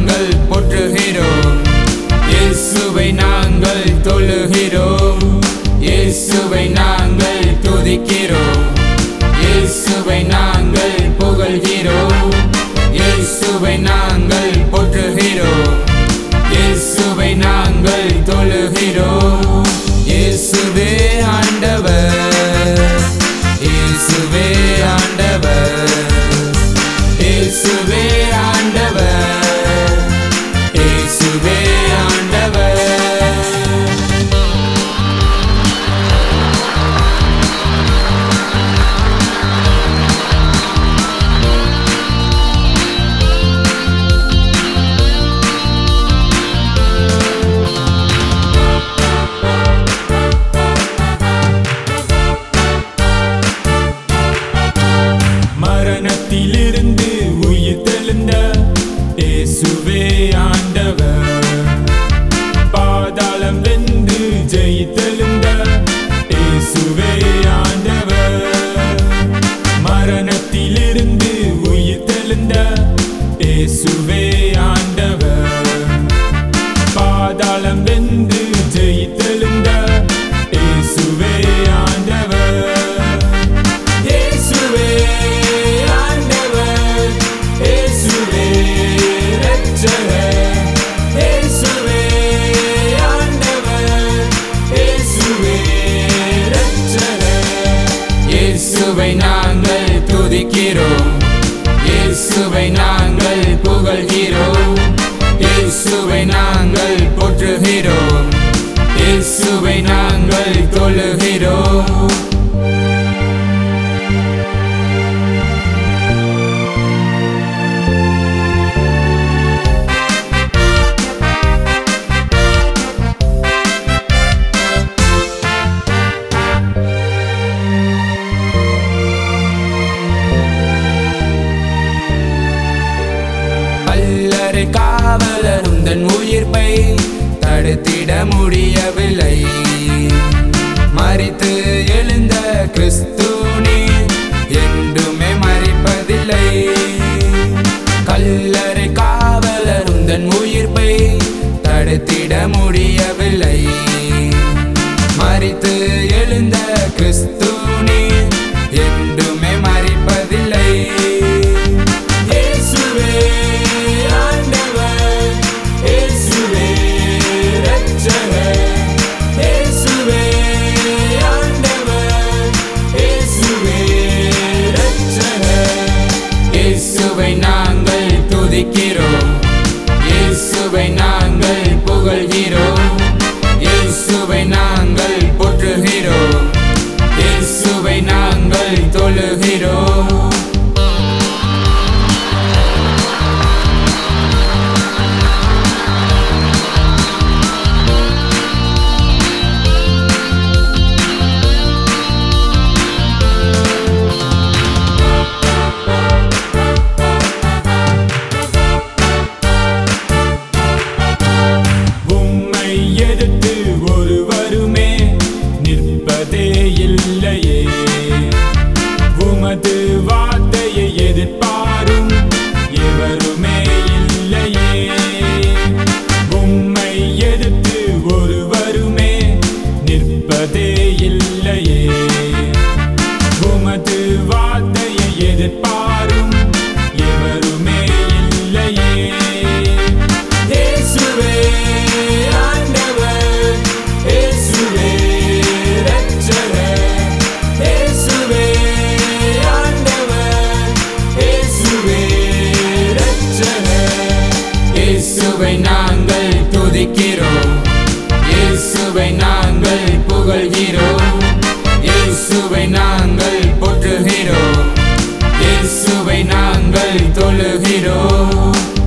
நாங்கள் போற்றுகிறோம் இயேசுவை நாங்கள் தொழுகிறோம் இயேசுவை நாங்கள் துதிக்கிறோம் இயேசுவை நாங்கள் புகழ்கிறோம் இயேசுவை நாங்கள் போற்றுகிறோம் இயேசுவை நாங்கள் தொழுகிறோம் இயேசுவே ஆண்டவர் இயேசுவே ஆண்டவர் இயேசுவே ஆண்டவர் இயேசுவே ஆண்டவர் மரணத்திலிருந்து உயிர் தெழுந்த இயேசுவே ஆண்டவர் பாதாளம் வென்று ஜெயித்தெழுந்த இயேசுவே ஆண்டவர் மரணத்திலிருந்து உயிர் தெழுந்த இயேசுவே ஆண்டவர் பாதாளம் வென்று ஜெயித்தெழுந்த இயேசுவே ஆண்டவர் இயேசுவே ஆண்டவர் இயேசுவே இரட்சகர் இயேசுவே ஆண்டவர் இயேசுவே இரட்சகர் இயேசுவை நாங்கள் துதிக்கிறோம் இயேசுவை நாங்கள் புகழ்கிறோம் இயேசுவை நாங்கள் போற்றுகிறோம் இயேசுவை நாங்கள் தொழுகிறோம் கல்லறை காவலர் உந்தன் உயிர்ப்பை தடுத்திட முடியவில்லை மறித்து எழுந்த கிறிஸ்துனி என்றுமே மறிப்பதில்லை கல்லறை காவலர் உந்தன் உயிர்ப்பை தடுத்திட முடியவில்லை மறித்து எழுந்த கிறிஸ்துனி என்றுமே மறிப்பதில்லை இயேசுவே ஆண்டவர் இயேசுவே இரட்சகர் இயேசுவே ஆண்டவர் இயேசுவே இரட்சகர் இயேசுவை நாங்கள் துதிக்கிறோம் இயேசுவை நாங்கள் புகழ்கிறோம் இயேசுவை நாங்கள் போற்றுகிறோம் இயேசுவை நாங்கள் தொழுகிறோம் உம்மை எதிர்த்து ஒருவருமே நிற்பதே இல்லையே உமது வார்த்தையை எதிர்ப்பாரும் எவருமே இல்லையே உம்மை எதிர்த்து ஒருவருமே நிற்பதே இல்லையே உமது வார்த்தையை எதிர்ப்பாரும் எவருமே இல்லையே இயேசுவே ஆண்டவர் இயேசுவே இரட்சகர் இயேசுவே ஆண்டவர் இயேசுவே இரட்சகர் இயேசுவை நாங்கள் துதிக்கிறோம் இயேசுவை நாங்கள் புகழ்கிறோம் இயேசுவை நாங்கள் போற்றுகிறோம் இயேசுவை நாங்கள் தொழுகிறோம்